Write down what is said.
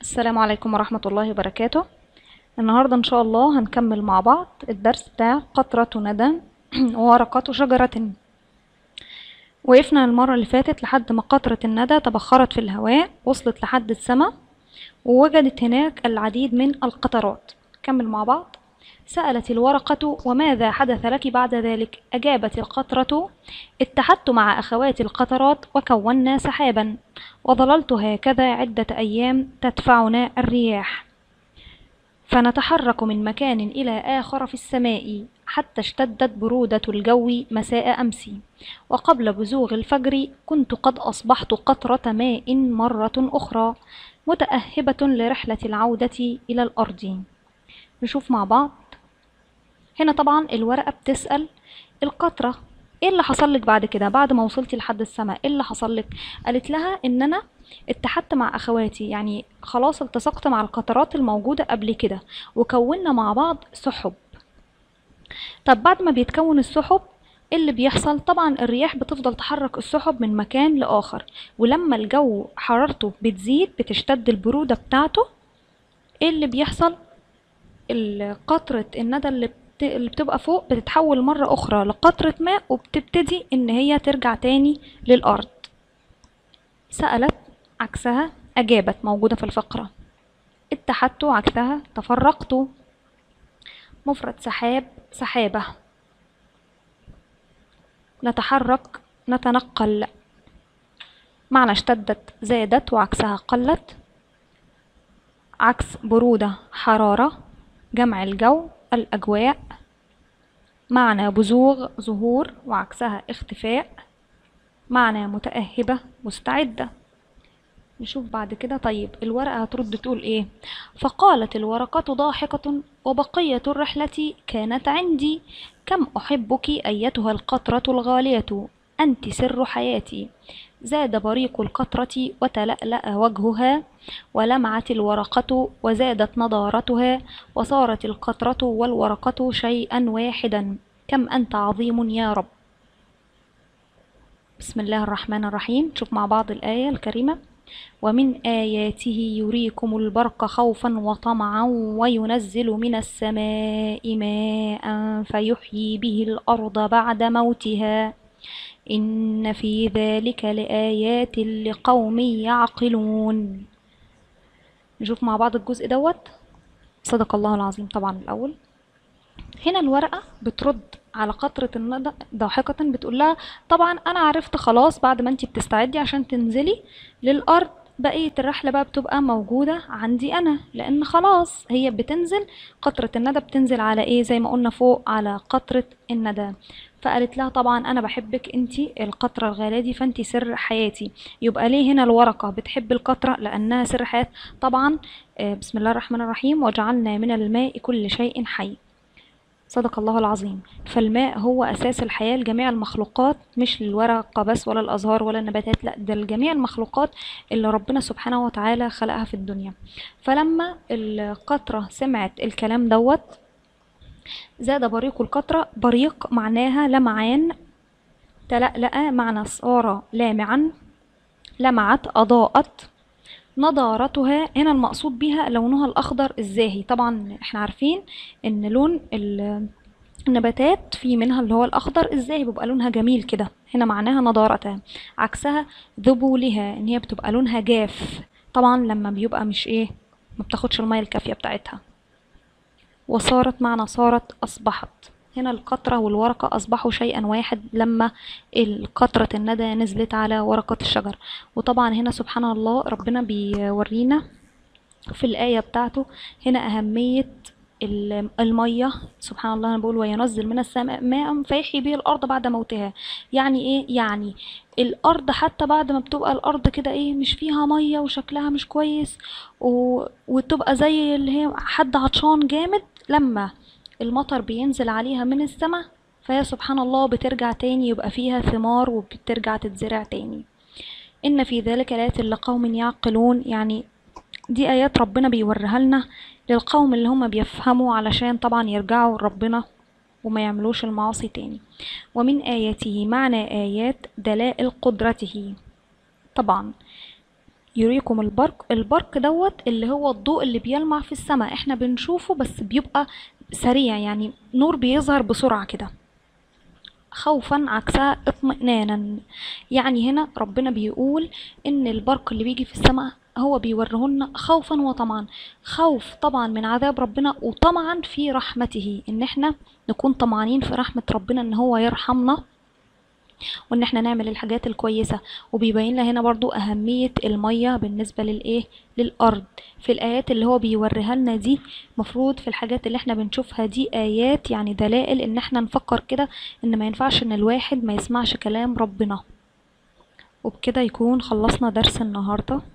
السلام عليكم ورحمة الله وبركاته النهاردة إن شاء الله هنكمل مع بعض الدرس بتاع قطرة ندى وورقة شجرة وقفنا المرة اللي فاتت لحد ما قطرة الندى تبخرت في الهواء وصلت لحد السماء ووجدت هناك العديد من القطرات كمل مع بعض سألت الورقة وماذا حدث لك بعد ذلك أجابت القطرة اتحدت مع أخواتي القطرات وكونا سحابا وظللت هكذا عدة أيام تدفعنا الرياح فنتحرك من مكان إلى آخر في السماء حتى اشتدت برودة الجو مساء أمس وقبل بزوغ الفجر كنت قد أصبحت قطرة ماء مرة أخرى متأهبة لرحلة العودة إلى الأرض نشوف مع بعض هنا طبعا الورقة بتسأل القطرة ايه اللي حصل لك بعد كده بعد ما وصلتي لحد السماء ايه اللي حصل لك قالت لها ان انا اتحدت مع اخواتي يعني خلاص التصقت مع القطرات الموجودة قبل كده وكونا مع بعض سحب طب بعد ما بيتكون السحب ايه اللي بيحصل طبعا الرياح بتفضل تحرك السحب من مكان لآخر ولما الجو حرارته بتزيد بتشتد البرودة بتاعته ايه اللي بيحصل القطرة الندى اللي بت- اللي بتبقى فوق بتتحول مرة أخرى لقطرة ماء وبتبتدي إن هي ترجع تاني للأرض سألت عكسها أجابت موجودة في الفقرة اتحدت عكسها تفرقت مفرد سحاب سحابة نتحرك نتنقل معنى اشتدت زادت وعكسها قلت عكس برودة حرارة جمع الجو الأجواء معنى بزوغ ظهور وعكسها اختفاء معنى متأهبة مستعدة نشوف بعد كده طيب الورقة هترد تقول ايه فقالت الورقة ضاحكة وبقية الرحلة كانت عندي كم أحبك أيتها القطرة الغالية أنت سر حياتي زاد بريق القطرة وتلألأ وجهها ولمعت الورقة وزادت نضارتها وصارت القطرة والورقة شيئا واحدا كم أنت عظيم يا رب بسم الله الرحمن الرحيم نشوف مع بعض الآية الكريمة ومن آياته يريكم البرق خوفا وطمعا وينزل من السماء ماء فيحيي به الأرض بعد موتها إن في ذلك لآيات لقوم يعقلون نشوف مع بعض الجزء دوت صدق الله العظيم طبعا الأول هنا الورقة بترد على قطرة الندى ضاحكة بتقول لها طبعا أنا عرفت خلاص بعد ما انتي بتستعدي عشان تنزلي للأرض بقية الرحلة بقى بتبقى موجودة عندي أنا لأن خلاص هي بتنزل قطرة الندى بتنزل على إيه زي ما قلنا فوق على قطرة الندى فقالت لها طبعا أنا بحبك انتي القطرة الغالية دي فانتي سر حياتي يبقى ليه هنا الورقة بتحب القطرة لأنها سر حياة طبعا آه، بسم الله الرحمن الرحيم وجعلنا من الماء كل شيء حي صدق الله العظيم فالماء هو أساس الحياة لجميع المخلوقات مش للورقة بس ولا الأزهار ولا النباتات لا ده لجميع المخلوقات اللي ربنا سبحانه وتعالى خلقها في الدنيا فلما القطرة سمعت الكلام دوت زاد بريق القطرة بريق معناها لمعان تلألأ معنى صار لامعا لمعت أضاءت نضارتها هنا المقصود بها لونها الأخضر الزاهي طبعا احنا عارفين ان لون ال- النباتات في منها اللي هو الأخضر الزاهي بيبقى لونها جميل كده هنا معناها نضارتها عكسها ذبولها ان هي بتبقى لونها جاف طبعا لما بيبقى مش ايه ما بتاخدش المية الكافية بتاعتها وصارت معنى صارت أصبحت هنا القطرة والورقة أصبحوا شيئا واحد لما القطرة الندى نزلت على ورقة الشجر وطبعا هنا سبحان الله ربنا بيورينا في الآية بتاعته هنا أهمية ال- المية سبحان الله أنا بقول وينزل من السماء ماء فيحيي به الأرض بعد موتها يعني إيه يعني الأرض حتى بعد ما بتبقى الأرض كده إيه مش فيها مية وشكلها مش كويس و... وتبقى زي اللي هي حد عطشان جامد لما المطر بينزل عليها من السماء فهي سبحان الله بترجع تاني يبقى فيها ثمار وبترجع تتزرع تاني إن في ذلك لآيات لقوم يعقلون يعني دي آيات ربنا بيوريها لنا للقوم اللي هم بيفهموا علشان طبعا يرجعوا لربنا وما يعملوش المعاصي تاني ومن آياته معنى آيات دلائل قدرته طبعا يريكم البرق البرق دوت اللي هو الضوء اللي بيلمع في السماء احنا بنشوفه بس بيبقى سريع يعني نور بيظهر بسرعة كده خوفا عكسها اطمئنانا يعني هنا ربنا بيقول ان البرق اللي بيجي في السماء هو بيوريهن خوفا وطمعا خوف طبعا من عذاب ربنا وطمعا في رحمته ان احنا نكون طمعانين في رحمة ربنا ان هو يرحمنا وان احنا نعمل الحاجات الكويسة وبيبين لنا هنا برضو اهمية المية بالنسبة للايه للارض في الايات اللي هو بيوريها لنا دي مفروض في الحاجات اللي احنا بنشوفها دي ايات يعني دلائل ان احنا نفكر كده ان ما ينفعش ان الواحد ما يسمعش كلام ربنا وبكده يكون خلصنا درس النهارده